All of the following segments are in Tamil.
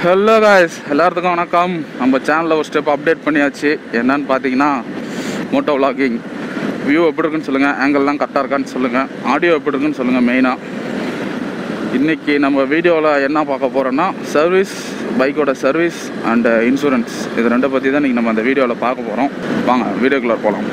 ஹலோ காய்ஸ் எல்லாத்துக்கும் வணக்கம் நம்ம சேனலில் ஒரு ஸ்டெப் அப்டேட் பண்ணியாச்சு என்னன்னு பார்த்தீங்கன்னா மோட்டோ vlogging வியூ எப்படி இருக்குன்னு சொல்லுங்கள் ஆங்கிள்லாம் கரெக்டாக இருக்கான்னு சொல்லுங்கள் ஆடியோ எப்படி இருக்குன்னு சொல்லுங்கள் மெயினாக இன்றைக்கி நம்ம வீடியோவில் என்ன பார்க்க போகிறோன்னா சர்வீஸ் பைக்கோட சர்வீஸ் அண்டு இன்சூரன்ஸ் இது ரெண்டை பற்றி தான் இன்றைக்கி நம்ம அந்த வீடியோவில் பார்க்க போகிறோம் வாங்க வீடியோக்குள்ளே போகலாம்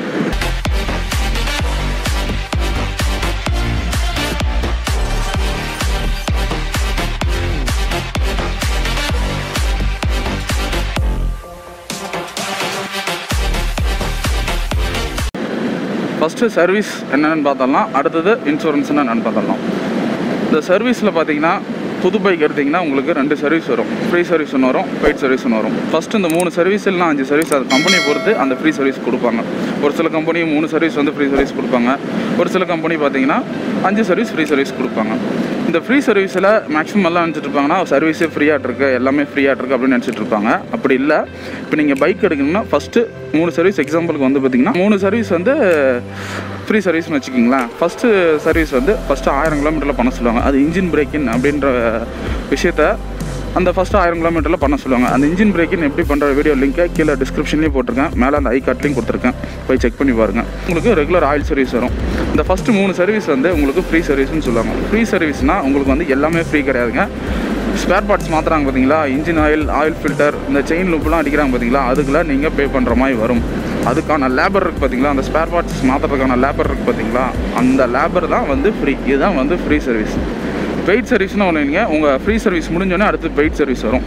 ஃபஸ்ட்டு சர்வீஸ் என்னென்னு பார்த்தரலாம் அடுத்தது இன்சூரன்ஸ்னு என்னென்னு பார்த்தரலாம் இந்த சர்வீஸில் பார்த்தீங்கன்னா புது பைக் எடுத்திங்கன்னா உங்களுக்கு ரெண்டு சர்வீஸ் வரும் ஃப்ரீ சர்வீஸ் ஒன்று வரும் பெய்ட் சர்வீஸ் ஒன்று வரும் ஃபஸ்ட்டு இந்த மூணு சர்வீஸ் இல்லைனா அஞ்சு சர்வீஸ் அது கம்பெனியை பொறுத்து அந்த ஃப்ரீ சர்வீஸ் கொடுப்பாங்க ஒரு சில கம்பெனி மூணு சர்வீஸ் வந்து ஃப்ரீ சர்வீஸ் கொடுப்பாங்க ஒரு சில கம்பெனி பார்த்தீங்கன்னா அஞ்சு சர்வீஸ் ஃப்ரீ சர்வீஸ் கொடுப்பாங்க இந்த ஃப்ரீ சர்வீஸில் மேக்ஸிமம் எல்லாம் நினச்சிட்டு இருப்பாங்கன்னா சர்வீஸே ஃப்ரீயாக இருக்கு எல்லாமே ஃப்ரீயாக இருக்கு அப்படின்னு நினச்சிட்டு இருப்பாங்க அப்படி இல்லை இப்போ நீங்கள் பைக் எடுக்கணும்னா ஃபஸ்ட்டு மூணு சர்வீஸ் எக்ஸாம்பிளுக்கு வந்து பார்த்தீங்கன்னா மூணு சர்வீஸ் வந்து ஃப்ரீ சர்வீஸ்னு வச்சுக்கிங்களேன் ஃபஸ்ட்டு சர்வீஸ் வந்து ஃபஸ்ட்டு ஆயிரம் கிலோமீட்டரில் பண்ண சொல்லுவாங்க அது இன்ஜின் பிரேக்கின் அப்படின்ற விஷயத்த அந்த ஃபஸ்ட்டு ஆயிரம் கிலோமீட்டரில் பண்ண சொல்லுவாங்க அந்த இன்ஜின் பிரேக்கின் எப்படி பண்ணுற வீடியோ லிங்க்கை கீழே டிஸ்கிரிப்ஷன்லேயும் போட்டிருக்கேன் மேலே அந்த ஐ கார்ட்லேயும் கொடுத்துருக்கேன் போய் செக் பண்ணி பாருங்கள் உங்களுக்கு ரெகுலர் ஆயில் சர்வீஸ் வரும் இந்த ஃபஸ்ட்டு மூணு சர்வீஸ் வந்து உங்களுக்கு ஃப்ரீ சர்வீஸ்னு சொல்லுவாங்க ஃப்ரீ சர்வீஸ்னால் உங்களுக்கு வந்து எல்லாமே ஃப்ரீ கிடையாதுங்க ஸ்பேர் பார்ட்ஸ் மாற்றுறாங்க பார்த்தீங்களா இன்ஜின் ஆயில் ஆயில் ஃபில்டர் இந்த செயின் லூப்லாம் அடிக்கிறாங்க பார்த்தீங்களா அதுக்கெல்லாம் நீங்கள் பே பண்ணுற மாதிரி வரும் அதுக்கான லேபர் இருக்குது பார்த்தீங்களா அந்த ஸ்பேர் பார்ட்ஸ் மாற்றுறதுக்கான லேபர் இருக்குது பார்த்தீங்களா அந்த லேபர் தான் வந்து ஃப்ரீ இதுதான் வந்து ஃப்ரீ சர்வீஸ் பெய்ட் சர்வீஸ்னு ஒன்று நீங்கள் உங்கள் ஃப்ரீ சர்வீஸ் முடிஞ்சோடனே அடுத்து பெய்ட் சர்வீஸ் வரும்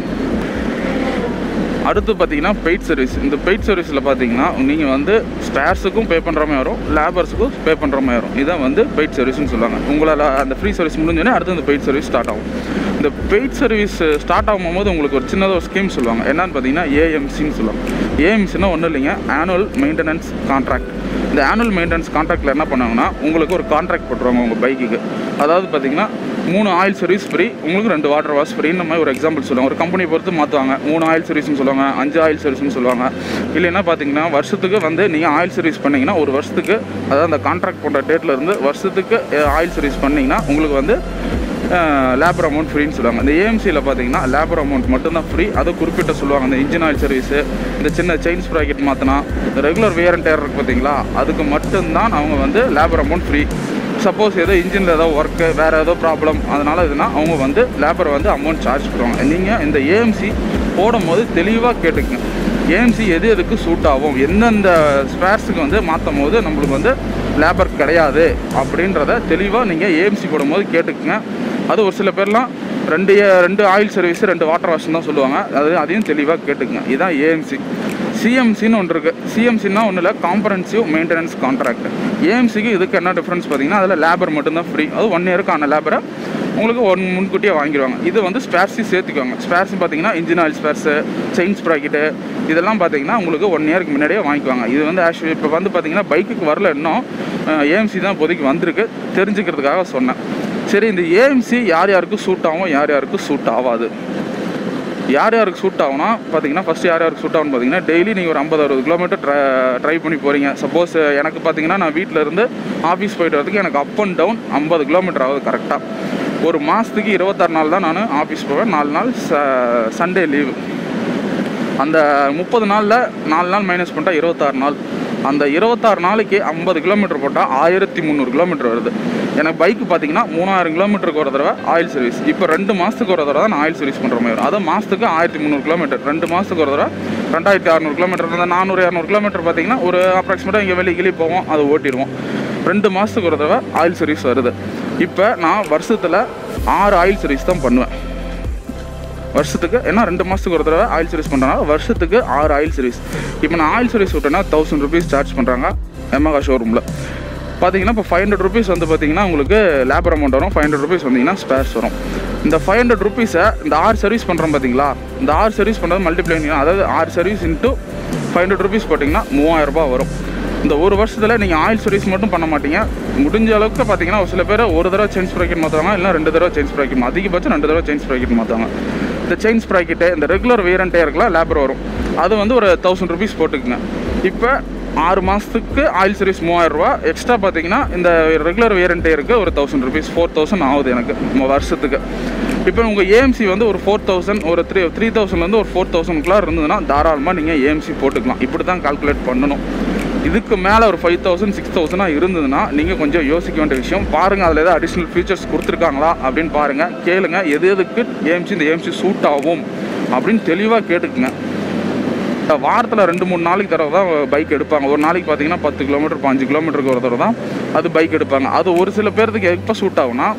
அடுத்து பார்த்தீங்கன்னா பெய்ட் சர்வீஸ் இந்த பெய்ட் சர்வீஸில் பார்த்தீங்கன்னா நீங்கள் வந்து ஸ்பேர்ஸுக்கும் பே பண்ணுற மாதிரி வரும் லேபர்ஸுக்கும் பே பண்ணுற மாதிரி வரும் இதான் வந்து பெய்ட் சர்வீஸ்னு சொல்லுவாங்க உங்களால் அந்த ஃப்ரீ சர்வீஸ் முடிஞ்சோடனே அடுத்து அந்த பெய்ட் சர்வீஸ் ஸ்டார்ட் ஆகும் இந்த பெய்ட் சர்வீஸ் ஸ்டார்ட் ஆகும்போது உங்களுக்கு ஒரு சின்னதாக ஒரு ஸ்கீம் சொல்லுவாங்க என்னன்னு பார்த்தீங்கன்னா ஏஎம்சின்னு சொல்லுவாங்க ஏஎம்சின்னா ஒன்றும் இல்லைங்க ஆனுவல் மெயின்டெனன்ஸ் கான்ட்ராக்ட் இந்த ஆனுவல் மெயின்டெனன்ஸ் கான்ட்ராக்டில் என்ன பண்ணுவாங்கன்னா உங்களுக்கு ஒரு கான்ட்ராக்ட் போட்டுருவாங்க உங்கள் பைக்குக்கு அதாவது பார்த்தீங்கன்னா மூணு ஆயில் சர்வீஸ் ஃப்ரீ உங்களுக்கு ரெண்டு வாட்டர் வாஷ் ஃப்ரீன்னு மாதிரி ஒரு எக்ஸாம்பிள் சொல்லுவாங்க ஒரு கம்பெனி பொறுத்து மாற்றுவாங்க மூணு ஆயில் சர்வீஸ்னு சொல்லுவாங்க அஞ்சு ஆயில் சர்வீஸ்னு சொல்லுவாங்க இல்லைன்னா பார்த்தீங்கன்னா வருஷத்துக்கு வந்து நீங்கள் ஆயில் சர்வீஸ் பண்ணீங்கன்னா ஒரு வருஷத்துக்கு அதாவது அந்த கான்ட்ராக்ட் போட்ட டேட்டில் இருந்து வருஷத்துக்கு ஆயில் சர்வீஸ் பண்ணிங்கன்னா உங்களுக்கு வந்து லேபர் அமௌண்ட் ஃப்ரீன்னு சொல்லுவாங்க இந்த ஏஎம்சியில் பார்த்தீங்கன்னா லேபர் அமௌண்ட் மட்டும்தான் ஃப்ரீ அதை குறிப்பிட்ட சொல்லுவாங்க இந்த இன்ஜின் ஆயில் சர்வீஸு இந்த சின்ன செயின் ஸ்ப்ராக்கெட் மாற்றினா ரெகுலர் வேர் அண்ட் டயர் இருக்குது பார்த்தீங்களா அதுக்கு மட்டும்தான் அவங்க வந்து லேபர் அமௌண்ட் ஃப்ரீ சப்போஸ் ஏதோ இன்ஜினில் ஏதோ ஒர்க்கு வேறு ஏதோ ப்ராப்ளம் அதனால் இதுனா அவங்க வந்து லேபர் வந்து அமௌண்ட் சார்ஜ் பண்ணுவாங்க நீங்கள் இந்த ஏஎம்சி போடும்போது தெளிவாக கேட்டுக்குங்க ஏஎம்சி எது எதுக்கு சூட் ஆகும் எந்தெந்த ஸ்பேர்ஸுக்கு வந்து மாற்றும் போது நம்மளுக்கு வந்து லேபர் கிடையாது அப்படின்றத தெளிவாக நீங்கள் ஏஎம்சி போடும்போது கேட்டுக்குங்க அது ஒரு சில பேர்லாம் ரெண்டு ரெண்டு ஆயில் சர்வீஸ் ரெண்டு வாட்டர் வாஷ் தான் சொல்லுவாங்க அது அதையும் தெளிவாக கேட்டுக்குங்க இதுதான் ஏஎம்சி சிஎம்சின்னு ஒன்று இருக்குது சிஎம்சின்னா ஒன்றும் இல்லை காம்பரன்சிவ் மெயின்டெனன்ஸ் கான்ட்ராக்ட் ஏஎம்சிக்கு இதுக்கு என்ன டிஃப்ரென்ஸ் பார்த்தீங்கன்னா அதில் லேபர் மட்டும்தான் ஃப்ரீ அது ஒன் இயருக்கான லேபரை உங்களுக்கு ஒன் முன்கூட்டியே வாங்கிடுவாங்க இது வந்து ஸ்பேர்ஸி சேர்த்துக்குவாங்க ஸ்பேர்ஸ் பார்த்தீங்கன்னா engine oil spares chain sprocket இதெல்லாம் பார்த்தீங்கன்னா உங்களுக்கு ஒன் இயருக்கு முன்னாடியே வாங்கிக்குவாங்க இது வந்து ஆக்சுவலி இப்போ வந்து பார்த்தீங்கன்னா பைக்குக்கு வரல இன்னும் ஏஎம்சி தான் இப்போதைக்கு வந்திருக்கு தெரிஞ்சுக்கிறதுக்காக சொன்னேன் சரி இந்த ஏஎம்சி யார் யாருக்கு சூட் ஆகும் யார் யாருக்கு சூட் ஆகாது யார் யாருக்கு சூட் ஆகும்னா பார்த்தீங்கன்னா ஃபஸ்ட்டு யார் யாருக்கு சூட் ஆகும்னு பார்த்தீங்கன்னா டெய்லி நீங்கள் ஒரு ஐம்பது அறுபது கிலோமீட்டர் ட்ரை ட்ரை பண்ணி போகிறீங்க சப்போஸ் எனக்கு பார்த்தீங்கன்னா நான் வீட்டில் இருந்து ஆஃபீஸ் போயிட்டு வரதுக்கு எனக்கு அப் அண்ட் டவுன் ஐம்பது கிலோமீட்டர் ஆகுது கரெக்டாக ஒரு மாதத்துக்கு இருபத்தாறு நாள் தான் நான் ஆஃபீஸ் போவேன் நாலு நாள் ச சண்டே லீவு அந்த முப்பது நாளில் நாலு நாள் மைனஸ் பண்ணிட்டா இருபத்தாறு நாள் அந்த இருபத்தாறு நாளைக்கு ஐம்பது கிலோமீட்டர் போட்டால் ஆயிரத்தி முந்நூறு கிலோமீட்டர் வருது எனக்கு பைக்கு பார்த்தீங்கன்னா மூணாயிரம் கிலோமீட்டருக்கு ஒரு தடவை ஆயில் சர்வீஸ் இப்போ ரெண்டு மாதத்துக்கு ஒரு தடவை தான் நான் ஆயில் சர்வீஸ் பண்ணுற மாதிரி வரும் அது மாதத்துக்கு ஆயிரத்தி முந்நூறு கிலோமீட்டர் ரெண்டு மாதத்துக்கு ஒரு தடவை ரெண்டாயிரத்தி அறநூறு கிலோமீட்டர் அந்த நானூறு இரநூறு கிலோமீட்டர் பார்த்தீங்கன்னா ஒரு அப்ராக்சிமேட்டாக இங்கே வெளியே கிளி போவோம் அதை ஓட்டிடுவோம் ரெண்டு மாதத்துக்கு ஒரு தடவை ஆயில் சர்வீஸ் வருது இப்போ நான் வருஷத்தில் ஆறு ஆயில் சர்வீஸ் தான் பண்ணுவேன் வருஷத்துக்கு ஏன்னா ரெண்டு மாதத்துக்கு ஒரு தடவை ஆயில் சர்வீஸ் பண்ணுறனால வருஷத்துக்கு ஆறு ஆயில் சர்வீஸ் இப்போ நான் ஆயில் சர்வீஸ் விட்டேன்னா தௌசண்ட் ருபீஸ் சார்ஜ் பண்ணுறாங்க எமகா ஷோரூமில் பார்த்தீங்கன்னா இப்போ ஃபைவ் ஹண்ட்ரட் ருபீஸ் வந்து பார்த்தீங்கன்னா உங்களுக்கு லேபர் அமௌண்ட் வரும் ஃபைவ் ஹண்ட்ரட் ருபீஸ் வந்தீங்கன்னா ஸ்பேர்ஸ் வரும் இந்த ஃபைவ் ஹண்ட்ரட் ருபீஸை இந்த ஆறு சர்வீஸ் பண்ணுறோம் பார்த்தீங்களா இந்த ஆறு சர்வீஸ் பண்ணுறது மல்டிப்ளை அதாவது ஆறு service into five hundred rupees போட்டிங்கன்னா மூவாயிரம் ரூபாய் வரும் இந்த ஒரு வருஷத்தில் நீங்கள் ஆயில் சர்வீஸ் மட்டும் பண்ண மாட்டீங்க முடிஞ்ச அளவுக்கு பார்த்தீங்கன்னா ஒரு சில பேர் ஒரு தடவை செயின் ஸ்ப்ராக்கெட் மாற்றுவாங்க இல்லை ரெண்டு தடவை செயின் ஸ்ப்ராக்கெட் அதிகபட்சம் ரெண்டு தடவை செயின் ஸ்ப்ராக்கெட் மாற்றுவாங்க இந்த செயின் ஸ்ப்ராக்கெட்டு இந்த ரெகுலர் வேரண்டே இருக்கலாம் லேபர் வரும் அது வந்து ஒரு தௌசண்ட் ருபீஸ் போட்டுக்குங்க இப்போ ஆறு மாதத்துக்கு ஆயில் சர்வீஸ் மூவாயிரரூவா எக்ஸ்ட்ரா பார்த்தீங்கன்னா இந்த ரெகுலர் வேரண்டே இருக்குது ஒரு தௌசண்ட் ருபீஸ் ஃபோர் தௌசண்ட் ஆகுது எனக்கு ம- வருஷத்துக்கு இப்போ உங்கள் ஏஎம்சி வந்து ஒரு ஃபோர் தௌசண்ட் ஒரு த்ரீ த்ரீ தௌசண்ட்லேருந்து ஒரு ஃபோர் தௌசண்ட்குள்ளே இருந்ததுன்னா தாராளமாக நீங்கள் ஏஎம்சி போட்டுக்கலாம் இப்படி தான் கால்குலேட் பண்ணணும் இதுக்கு மேலே ஒரு ஃபைவ் தௌசண்ட் சிக்ஸ் தௌசண்டாக இருந்ததுன்னா நீங்கள் கொஞ்சம் யோசிக்க வேண்டிய விஷயம் பாருங்கள் அதில் ஏதாவது அடிஷ்னல் ஃபீச்சர்ஸ் கொடுத்துருக்காங்களா அப்படின்னு பாருங்கள் கேளுங்க எது எதுக்கு ஏஎம்சி இந்த ஏஎம்சி சூட் ஆகும் அப்படின்னு தெளிவாக கேட்டுக்குங்க வாரத்தில் ரெண்டு மூணு நாளைக்கு தடவை தான் பைக் எடுப்பாங்க ஒரு நாளைக்கு பார்த்தீங்கன்னா பத்து கிலோமீட்டர் பாஞ்சு கிலோமீட்டருக்கு ஒரு தடவை தான் அது பைக் எடுப்பாங்க அது ஒரு சில பேர்த்துக்கு எப்போ சூட் ஆகும்னா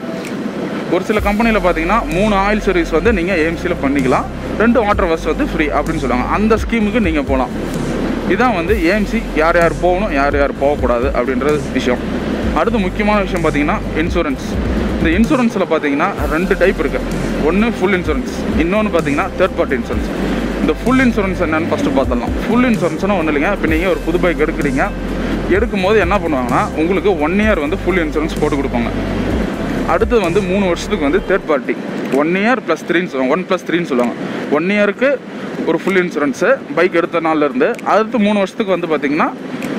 ஒரு சில கம்பெனியில் பார்த்தீங்கன்னா மூணு ஆயில் சர்வீஸ் வந்து நீங்கள் ஏஎம்சியில் பண்ணிக்கலாம் ரெண்டு வாட்டர் வாஷ் வந்து ஃப்ரீ அப்படின்னு சொல்லுவாங்க அந்த ஸ்கீமுக்கு நீங்கள் போகலாம் இதான் வந்து ஏஎம்சி யார் யார் போகணும் யார் யார் போகக்கூடாது அப்படின்றது விஷயம் அடுத்து முக்கியமான விஷயம் பார்த்தீங்கன்னா இன்சூரன்ஸ் இந்த இன்சூரன்ஸில் பார்த்தீங்கன்னா ரெண்டு டைப் இருக்குது ஒன்று ஃபுல் இன்சூரன்ஸ் இன்னொன்று பார்த்தீங்கன்னா தேர்ட் பார்ட்டி இன்சூரன்ஸ் இந்த ஃபுல் இன்சூரன்ஸ் என்னன்னு ஃபஸ்ட்டு பார்த்துடலாம் ஃபுல் இன்சூரன்ஸ்னால் ஒன்றும் இல்லைங்க இப்போ நீங்கள் ஒரு புது பைக் எடுக்கிறீங்க எடுக்கும் போது என்ன பண்ணுவாங்கன்னா உங்களுக்கு ஒன் இயர் வந்து ஃபுல் இன்சூரன்ஸ் போட்டு கொடுப்பாங்க அடுத்தது வந்து மூணு வருஷத்துக்கு வந்து third party one year plus த்ரீன்னு சொல்லுவாங்க ஒன் ப்ளஸ் த்ரீன்னு சொல்லுவாங்க ஒன் இயருக்கு ஒரு ஃபுல் இன்சூரன்ஸு பைக் எடுத்த நாள்லேருந்து அடுத்து மூணு வருஷத்துக்கு வந்து பார்த்திங்கன்னா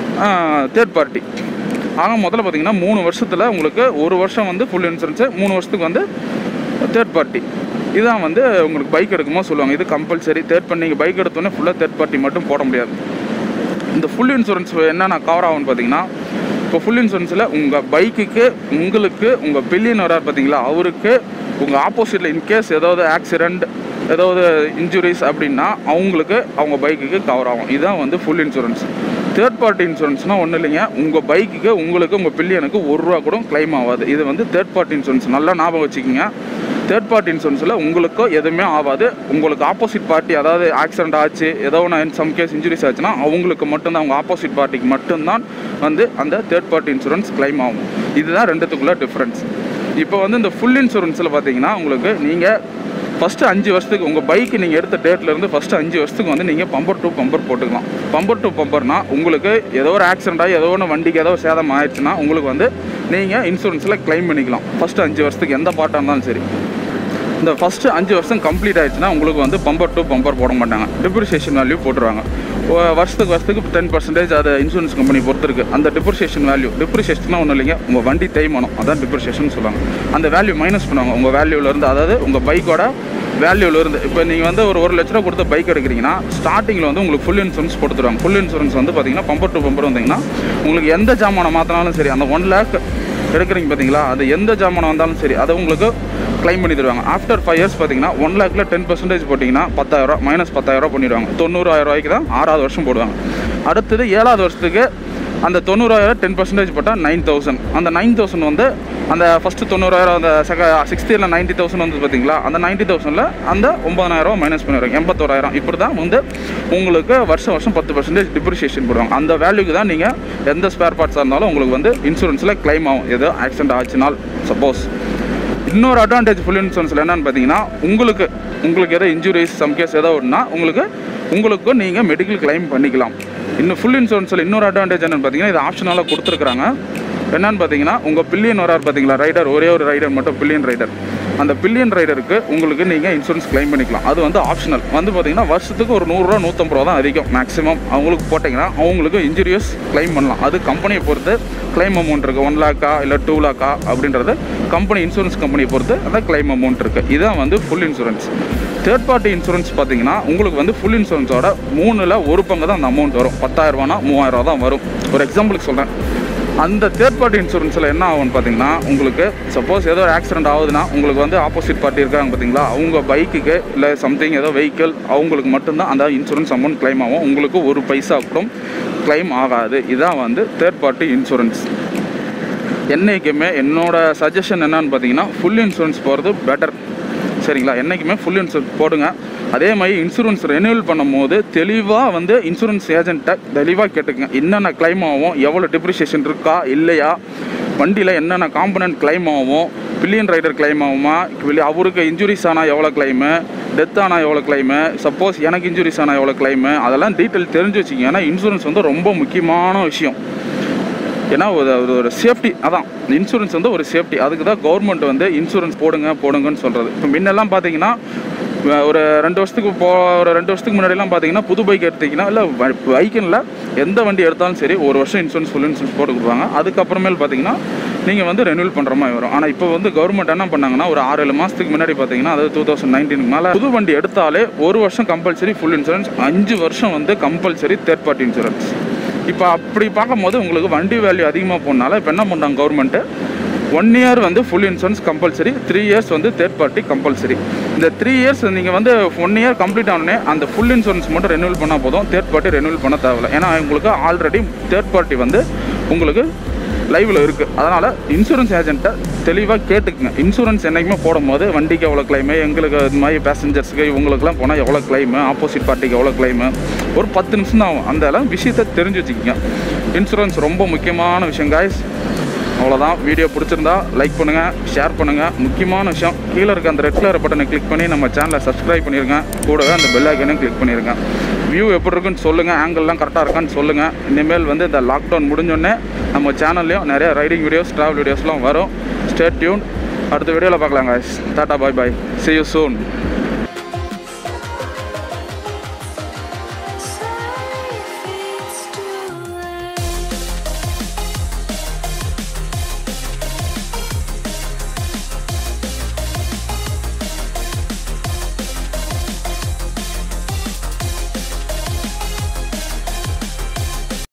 தேர்ட் பார்ட்டி ஆக முதல்ல பார்த்தீங்கன்னா மூணு வருஷத்தில் உங்களுக்கு ஒரு வருஷம் வந்து ஃபுல் இன்சூரன்ஸு மூணு வருஷத்துக்கு வந்து தேர்ட் பார்ட்டி இதான் வந்து உங்களுக்கு பைக் எடுக்கும்போது சொல்லுவாங்க இது கம்பல்சரி தேர்ட் பார்ட்டி நீங்கள் பைக் எடுத்தோன்னே ஃபுல்லாக தேர்ட் பார்ட்டி மட்டும் போட முடியாது இந்த ஃபுல் இன்சூரன்ஸ் என்னென்ன கவர் ஆகும்னு பார்த்தீங்கன்னா இப்போ ஃபுல் இன்சூரன்ஸில் உங்கள் பைக்குக்கு உங்களுக்கு உங்கள் பில்லியன் வரார் பார்த்தீங்களா அவருக்கு உங்கள் ஆப்போசிட்டில் இன்கேஸ் ஏதாவது ஆக்சிடெண்ட் ஏதாவது இன்ஜுரிஸ் அப்படின்னா அவங்களுக்கு அவங்க பைக்குக்கு கவர் ஆகும் இதுதான் வந்து ஃபுல் இன்சூரன்ஸ் தேர்ட் பார்ட்டி இன்சூரன்ஸ்னால் ஒன்றும் இல்லைங்க உங்கள் பைக்குக்கு உங்களுக்கு உங்கள் பில்லியனுக்கு ஒரு ரூபா கூட கிளைம் ஆகாது இது வந்து தேர்ட் பார்ட்டி இன்சூரன்ஸ் நல்லா ஞாபகம் வச்சுக்கோங்க தேர்ட் பார்ட்டி இன்சூரன்ஸில் உங்களுக்கோ எதுவுமே ஆகாது உங்களுக்கு ஆப்போசிட் பார்ட்டி அதாவது ஆக்சிடென்ட் ஆச்சு ஏதோ ஒன்று சம் கேஸ் இன்ஜுரிஸ் ஆச்சுன்னா அவங்களுக்கு மட்டும்தான் அவங்க ஆப்போசிட் பார்ட்டிக்கு மட்டும்தான் வந்து அந்த தேர்ட் பார்ட்டி இன்சூரன்ஸ் கிளைம் ஆகும் இதுதான் ரெண்டுத்துக்குள்ள டிஃப்ரென்ஸ் இப்போ வந்து இந்த ஃபுல் இன்சூரன்ஸில் பார்த்தீங்கன்னா உங்களுக்கு நீங்கள் ஃபஸ்ட்டு அஞ்சு வருஷத்துக்கு உங்கள் பைக் நீங்கள் எடுத்த டேட்லேருந்து ஃபஸ்ட்டு அஞ்சு வருஷத்துக்கு வந்து நீங்கள் பம்பர் டு பம்பர் போட்டுக்கலாம் பம்பர் டு பம்பர்னா உங்களுக்கு ஏதோ ஒரு ஆக்சிடென்ட் ஆகி ஏதோ ஒன்று வண்டிக்கு ஏதோ ஒரு சேதம் ஆயிடுச்சுன்னா உங்களுக்கு வந்து நீங்கள் இன்சூரன்ஸில் க்ளைம் பண்ணிக்கலாம் ஃபஸ்ட்டு அஞ்சு வருஷத்துக்கு எந்த பார்ட்டாக இருந்தாலும் சரி இந்த ஃபஸ்ட்டு அஞ்சு வருஷம் கம்ப்ளீட் ஆயிடுச்சுன்னா உங்களுக்கு வந்து பம்பர் டு பம்பர் போட மாட்டாங்க டிப்ரிசியேஷன் வேல்யூ போட்டுருவாங்க ஒ- வருஷத்துக்கு வருஷத்துக்கு டென் பர்சன்டேஜ் அது இன்சூரன்ஸ் கம்பெனி பொறுத்து இருக்கு அந்த டிப்ரிசியேஷன் வேல்யூ டிப்ரிசியேஷன் ஒன்றும் இல்லைங்க உங்கள் வண்டி தேய்மானம் அதான் டிப்ரிசியேஷன் சொல்லுவாங்க அந்த வேல்யூ மைனஸ் பண்ணுவாங்க உங்கள் வேல்யூலேருந்து அதாவது உங்கள் பைக்கோட வேல்யூலேருந்து இப்போ நீங்கள் வந்து ஒரு ஒரு லட்ச ரூபா கொடுத்து பைக் எடுக்கிறீங்கன்னா ஸ்டார்டிங்கில் வந்து உங்களுக்கு ஃபுல் இன்சூரன்ஸ் கொடுத்துருவாங்க ஃபுல் இன்சூரன்ஸ் வந்து பார்த்தீங்கன்னா பம்பர் டு பம்பர் வந்தீங்கன்னா உங்களுக்கு எந்த ஜாமானை மாற்றினாலும் சரி அந்த ஒன் லேக் எடுக்கிறீங்க பார்த்தீங்களா அது எந்த ஜாமானம் வந்தாலும் சரி அதை உங்களுக்கு க்ளைம் பண்ணி தருவாங்க ஆஃப்டர் ஃபைவ் இயர்ஸ் பார்த்தீங்கன்னா ஒன் லேக்கில் டென் பர்சன்டேஜ் போட்டிங்கன்னா பத்தாயிரம் மைனஸ் பத்தாயிரம் பண்ணிடுவாங்க தொண்ணூறாயிரம் ரூபாய்க்கு தான் ஆறாவது வருஷம் போடுவாங்க அடுத்தது ஏழாவது வருஷத்துக்கு அந்த தொண்ணூறாயிரம் டென் பர்சன்டேஜ் போட்டால் நைன் தௌசண்ட் அந்த நைன் தௌசண்ட் வந்து அந்த ஃபஸ்ட்டு தொண்ணூறாயிரம் அந்த செக சிக்ஸ்த் இயரில் நைன்ட்டி தௌசண்ட் வந்து பார்த்தீங்களா அந்த நைன்ட்டி தௌசண்டில் அந்த ஒம்பதாயிரம் மைனஸ் பண்ணிடுவாங்க எண்பத்தோராயிரம் இப்படி தான் வந்து உங்களுக்கு வருஷம் வருஷம் பத்து பர்சன்டேஜ் டிப்ரிஷியேஷன் போடுவாங்க அந்த வேல்யூக்கு தான் நீங்கள் எந்த ஸ்பேர் பார்ட்ஸாக இருந்தாலும் உங்களுக்கு வந்து இன்சூரன்ஸில் க்ளைம் ஆகும் ஏதோ ஆக்சிடென்ட் ஆச்சுனால் சப்போஸ் இன்னொரு அட்வான்டேஜ் ஃபுல் இன்சூரன்ஸில் என்னன்னு பார்த்தீங்கன்னா உங்களுக்கு உங்களுக்கு ஏதோ இன்ஜுரிஸ் சம் கேஸ் ஏதோ ஒன்றுனா உங்களுக்கு உங்களுக்கும் நீங்கள் மெடிக்கல் கிளைம் பண்ணிக்கலாம் இன்னும் ஃபுல் இன்சூரன்ஸில் இன்னொரு அட்வான்டேஜ் என்னன்னு பார்த்தீங்கன்னா இது ஆப்ஷனலாக கொடுத்துருக்குறாங்க என்னன்னு பார்த்தீங்கன்னா உங்கள் பில்லியன் வரார் பார்த்தீங்களா ரைடர் ஒரே ஒரு ரைடர் மட்டும் பில்லியன் ரைடர் அந்த பில்லியன் ரைடருக்கு உங்களுக்கு நீங்கள் இன்சூரன்ஸ் கிளைம் பண்ணிக்கலாம் அது வந்து ஆப்ஷனல் வந்து பார்த்தீங்கன்னா வருஷத்துக்கு ஒரு நூறுரூவா நூற்றம்பது ரூபா தான் அதிகம் மேக்ஸிமம் அவங்களுக்கு போட்டிங்கன்னா அவங்களுக்கு இன்ஜுரியஸ் கிளைம் பண்ணலாம் அது கம்பெனியை பொறுத்து கிளைம் அமௌண்ட் இருக்குது ஒன் லேக்கா இல்லை டூ லேக்கா அப்படின்றது கம்பெனி இன்சூரன்ஸ் கம்பெனியை பொறுத்து அந்த கிளைம் அமௌண்ட் இருக்குது இதுதான் வந்து full insurance third party insurance பார்த்தீங்கன்னா உங்களுக்கு வந்து ஃபுல் இன்சூரன்ஸோட மூணில் ஒரு பங்கு தான் அந்த அமௌண்ட் வரும் பத்தாயிரம் ரூபானா மூவாயிரம் ரூபா தான் வரும் ஒரு எக்ஸாம்பிளுக்கு சொல்கிறேன் அந்த தேர்ட் பார்ட்டி இன்சூரன்ஸில் என்ன ஆகும்னு பார்த்தீங்கன்னா உங்களுக்கு சப்போஸ் ஏதோ ஒரு ஆக்சிடென்ட் ஆகுதுன்னா உங்களுக்கு வந்து ஆப்போசிட் பார்ட்டி இருக்காங்க பார்த்தீங்களா அவங்க பைக்குக்கு இல்லை சம்திங் ஏதோ வெஹிக்கிள் அவங்களுக்கு மட்டும்தான் அந்த இன்சூரன்ஸ் அமௌண்ட் கிளைம் ஆகும் உங்களுக்கு ஒரு பைசா கூட கிளைம் ஆகாது இதான் வந்து தேர்ட் பார்ட்டி இன்சூரன்ஸ் என்றைக்குமே என்னோட சஜஷன் என்னன்னு பார்த்தீங்கன்னா ஃபுல் இன்சூரன்ஸ் போகிறது பெட்டர் சரிங்களா என்றைக்குமே ஃபுல் இன்சூரன்ஸ் போடுங்க அதே மாதிரி இன்சூரன்ஸ் ரெனியூவல் பண்ணும்போது தெளிவாக வந்து இன்சூரன்ஸ் ஏஜென்ட்டை தெளிவாக கேட்டுக்குங்க என்னென்ன கிளைம் ஆகும் எவ்வளோ டிப்ரிசியேஷன் இருக்கா இல்லையா வண்டியில் என்னென்ன காம்பனன்ட் கிளைம் ஆகும் பில்லியன் ரைடர் கிளைம் ஆகுமா வெளி அவருக்கு இன்ஜுரிஸ் ஆனால் எவ்வளோ கிளைமு டெத் ஆனால் எவ்வளோ கிளைமு சப்போஸ் எனக்கு இன்ஜுரிஸ் ஆனால் எவ்வளோ கிளைமு அதெல்லாம் டீட்டெயில் தெரிஞ்சு வச்சுக்கோங்க ஏன்னா இன்சூரன்ஸ் வந்து ரொம்ப முக்கியமான விஷயம் ஏன்னா ஒரு ஒரு- ஒரு சேஃப்டி அதான் இன்சூரன்ஸ் வந்து ஒரு சேஃப்டி அதுக்கு தான் கவர்மெண்ட் வந்து இன்சூரன்ஸ் போடுங்க போடுங்கன்னு சொல்கிறது இப்போ முன்னெல்லாம் பார்த்தீங்கன்னா வ- ஒரு ரெண்டு வருஷத்துக்கு போ ஒரு ரெண்டு வருஷத்துக்கு முன்னாடிலாம் பார்த்தீங்கன்னா புது பைக் எடுத்தீங்கன்னா இல்லை பைக்குன்னு எந்த வண்டி எடுத்தாலும் சரி ஒரு வருஷம் இன்சூரன்ஸ் ஃபுல் இன்சூரன்ஸ் போட்டு கொடுப்பாங்க அதுக்கப்புறமேல் பார்த்தீங்கன்னா நீங்கள் வந்து ரெனியூல் பண்ணுற மாதிரி வரும் ஆனால் இப்போ வந்து கவர்மெண்ட் என்ன பண்ணாங்கன்னா ஒரு ஆறு ஏழு மாதத்துக்கு முன்னாடி பார்த்தீங்கன்னா அதாவது டூ தௌசண்ட் நைன்டீனுக்கு மேலே புது வண்டி எடுத்தாலே ஒரு வருஷம் கம்பல்சரி ஃபுல் இன்சூரன்ஸ் அஞ்சு வருஷம் வந்து கம்பல்சரி தேர்ட் பார்ட்டி இன்சூரன்ஸ் இப்போ அப்படி பார்க்கும்போது உங்களுக்கு வண்டி வேல்யூ அதிகமாக போனால இப்போ என்ன பண்ணுறாங்க கவர்மெண்ட்டு ஒன் இயர் வந்து full insurance compulsory three years வந்து தேர்ட் பார்ட்டி கம்பல்சரி இந்த த்ரீ இயர்ஸ் நீங்கள் வந்து ஒன் இயர் கம்ப்ளீட் ஆனோடனே அந்த ஃபுல் இன்சூரன்ஸ் மட்டும் ரெனியூல் பண்ணால் போதும் தேர்ட் பார்ட்டி ரெனியூல் பண்ண தேவையில்ல ஏன்னா உங்களுக்கு ஆல்ரெடி தேர்ட் பார்ட்டி வந்து உங்களுக்கு லைவில் இருக்குது அதனால் இன்சூரன்ஸ் ஏஜென்ட்டை தெளிவாக கேட்டுக்குங்க இன்சூரன்ஸ் என்றைக்குமே போடும்போது வண்டிக்கு எவ்வளோ கிளைமு எங்களுக்கு இது மாதிரி பேசஞ்சர்ஸுக்கு இவங்களுக்குலாம் போனால் எவ்வளோ கிளைமு ஆப்போசிட் பார்ட்டிக்கு எவ்வளோ கிளைமு ஒரு பத்து நிமிஷம் தான் ஆகும் அந்த எல்லாம் விஷயத்தை தெரிஞ்சு வச்சுக்கோங்க இன்சூரன்ஸ் ரொம்ப முக்கியமான விஷயம் காய்ஸ் அவ்வளோதான் வீடியோ பிடிச்சிருந்தா லைக் பண்ணுங்கள் ஷேர் பண்ணுங்கள் முக்கியமான விஷயம் கீழே இருக்க அந்த ரெட் கலர் பட்டனை கிளிக் பண்ணி நம்ம சேனலை சப்ஸ்கிரைப் பண்ணிடுங்க கூடவே அந்த பெல் ஐக்கனையும் கிளிக் பண்ணிடுங்க வியூ எப்படி இருக்குன்னு சொல்லுங்கள் ஆங்கிள்லாம் கரெக்டாக இருக்கான்னு சொல்லுங்கள் இனிமேல் வந்து இந்த லாக்டவுன் முடிஞ்சோடனே நம்ம சேனல்லையும் நிறைய ரைடிங் வீடியோஸ் ட்ராவல் வீடியோஸ்லாம் வரும் ஸ்டே டியூன் அடுத்த வீடியோவில் பார்க்கலாம் guys tata bye bye see you soon